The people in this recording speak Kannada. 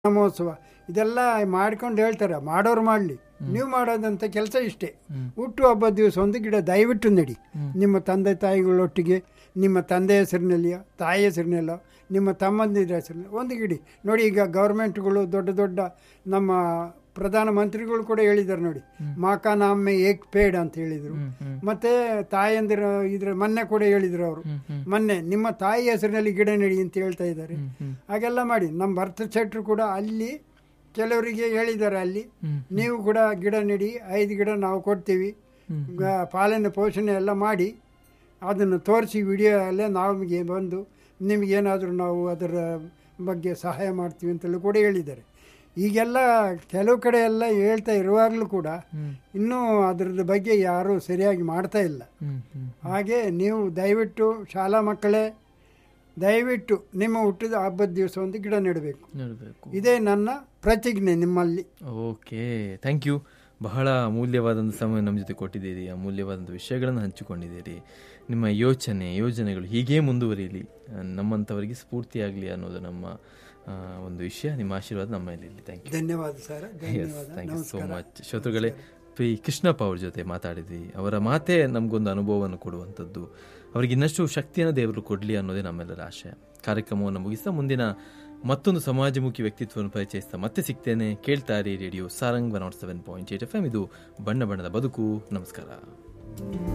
ಮಹೋತ್ಸವ ಇದೆಲ್ಲ ಮಾಡ್ಕೊಂಡು ಹೇಳ್ತಾರೆ ಮಾಡೋರು ಮಾಡಲಿ ನೀವು ಮಾಡೋದಂಥ ಕೆಲಸ ಇಷ್ಟೇ ಹುಟ್ಟು ಹಬ್ಬದ ದಿವಸ ಒಂದು ಗಿಡ ದಯವಿಟ್ಟು ನಡಿ ನಿಮ್ಮ ತಂದೆ ತಾಯಿಗಳೊಟ್ಟಿಗೆ ನಿಮ್ಮ ತಂದೆ ಹೆಸರಿನಲ್ಲಿಯ ತಾಯಿ ಹೆಸರಿನಲ್ಲ ನಿಮ್ಮ ತಮ್ಮಂದಿರ ಹೆಸರಿನಲ್ಲಿ ಒಂದು ಗಿಡಿ ನೋಡಿ ಈಗ ಗೌರ್ಮೆಂಟ್ಗಳು ದೊಡ್ಡ ದೊಡ್ಡ ನಮ್ಮ ಪ್ರಧಾನಮಂತ್ರಿಗಳು ಕೂಡ ಹೇಳಿದ್ದಾರೆ ನೋಡಿ ಮಾಕ ನಾಮೆ ಏಕ್ ಪೇಡ್ ಅಂತ ಹೇಳಿದರು ಮತ್ತೆ ತಾಯಂದಿರ ಇದ್ರ ಮೊನ್ನೆ ಕೂಡ ಹೇಳಿದ್ರು ಅವರು ಮೊನ್ನೆ ನಿಮ್ಮ ತಾಯಿ ಹೆಸರಿನಲ್ಲಿ ಗಿಡ ನೆಡಿ ಅಂತ ಹೇಳ್ತಾ ಇದ್ದಾರೆ ಹಾಗೆಲ್ಲ ಮಾಡಿ ನಮ್ಮ ಭರತ ಶೆಟ್ರು ಕೂಡ ಅಲ್ಲಿ ಕೆಲವರಿಗೆ ಹೇಳಿದ್ದಾರೆ ಅಲ್ಲಿ ನೀವು ಕೂಡ ಗಿಡ ನೆಡಿ ಐದು ಗಿಡ ನಾವು ಕೊಡ್ತೀವಿ ಗ- ಪಾಲನೆ ಪೋಷಣೆ ಎಲ್ಲ ಮಾಡಿ ಅದನ್ನು ತೋರಿಸಿ ವಿಡಿಯೋ ಅಲ್ಲೇ ನಮಗೆ ಬಂದು ನಿಮಗೇನಾದರೂ ನಾವು ಅದರ ಬಗ್ಗೆ ಸಹಾಯ ಮಾಡ್ತೀವಿ ಅಂತೆಲ್ಲ ಕೂಡ ಹೇಳಿದ್ದಾರೆ ಈಗೆಲ್ಲ ಕೆಲವು ಕಡೆ ಎಲ್ಲ ಹೇಳ್ತಾ ಇರುವಾಗಲೂ ಕೂಡ ಇನ್ನೂ ಅದರದ ಬಗ್ಗೆ ಯಾರೂ ಸರಿಯಾಗಿ ಮಾಡ್ತಾ ಇಲ್ಲ ಹಾಗೆ ನೀವು ದಯವಿಟ್ಟು ಶಾಲಾ ಮಕ್ಕಳೇ ದಯವಿಟ್ಟು ನಿಮ್ಮ ಹುಟ್ಟಿದ ಹಬ್ಬದ ದಿವಸ ಒಂದು ಗಿಡ ನೆಡಬೇಕು ನೋಡಬೇಕು ಇದೇ ನನ್ನ ಪ್ರತಿಜ್ಞೆ ನಿಮ್ಮಲ್ಲಿ ಓಕೆ ಥ್ಯಾಂಕ್ ಯು ಬಹಳ ಅಮೂಲ್ಯವಾದಂಥ ಸಮಯ ನಮ್ಮ ಜೊತೆ ಕೊಟ್ಟಿದ್ದೀರಿ ಅಮೂಲ್ಯವಾದಂಥ ವಿಷಯಗಳನ್ನು ಹಂಚಿಕೊಂಡಿದ್ದೀರಿ ನಿಮ್ಮ ಯೋಚನೆ ಯೋಜನೆಗಳು ಹೀಗೇ ಮುಂದುವರಿಯಲಿ ಆ, ನಮ್ಮಂಥವರಿಗೆ ಸ್ಫೂರ್ತಿಯಾಗಲಿ ಅನ್ನೋದು ನಮ್ಮ ಆ, ಒಂದು ವಿಷಯ ನಿಮ್ಮ ಆಶೀರ್ವಾದ ನಮ್ಮ ಮೇಲೆ ಇರಲಿ ಥ್ಯಾಂಕ್ ಯು ಧನ್ಯವಾದ ಸರ್ ಎಸ್ ಧನ್ಯವಾದ ಥ್ಯಾಂಕ್ ಯು ಸೋ ನಮಸ್ಕಾರ ಮಚ್ ಶ್ರೋತೃಗಳೇ ಪಿ ಕೃಷ್ಣಪ್ಪ ಅವ್ರ ಜೊತೆ ಮಾತಾಡಿದ್ವಿ ಅವರ ಮಾತೇ ನಮಗೊಂದು ಅನುಭವವನ್ನು ಕೊಡುವಂಥದ್ದು ಅವ್ರಿಗೆ ಇನ್ನಷ್ಟು ಶಕ್ತಿಯನ್ನು ದೇವರು ಕೊಡಲಿ ಅನ್ನೋದೇ ನಮ್ಮೆಲ್ಲರ ಆಶಯ ಕಾರ್ಯಕ್ರಮವನ್ನು ಮುಗಿಸ್ತಾ ಮುಂದಿನ ಮತ್ತೊಂದು ಸಮಾಜಮುಖಿ ವ್ಯಕ್ತಿತ್ವವನ್ನು ಪರಿಚಯಿಸ್ತಾ ಮತ್ತೆ ಸಿಗ್ತೇನೆ ಕೇಳ್ತಾರಿ radio Sarang one nought seven point eight F M ಇದು ಬಣ್ಣ ಬಣ್ಣದ ಬದುಕು ನಮಸ್ಕಾರ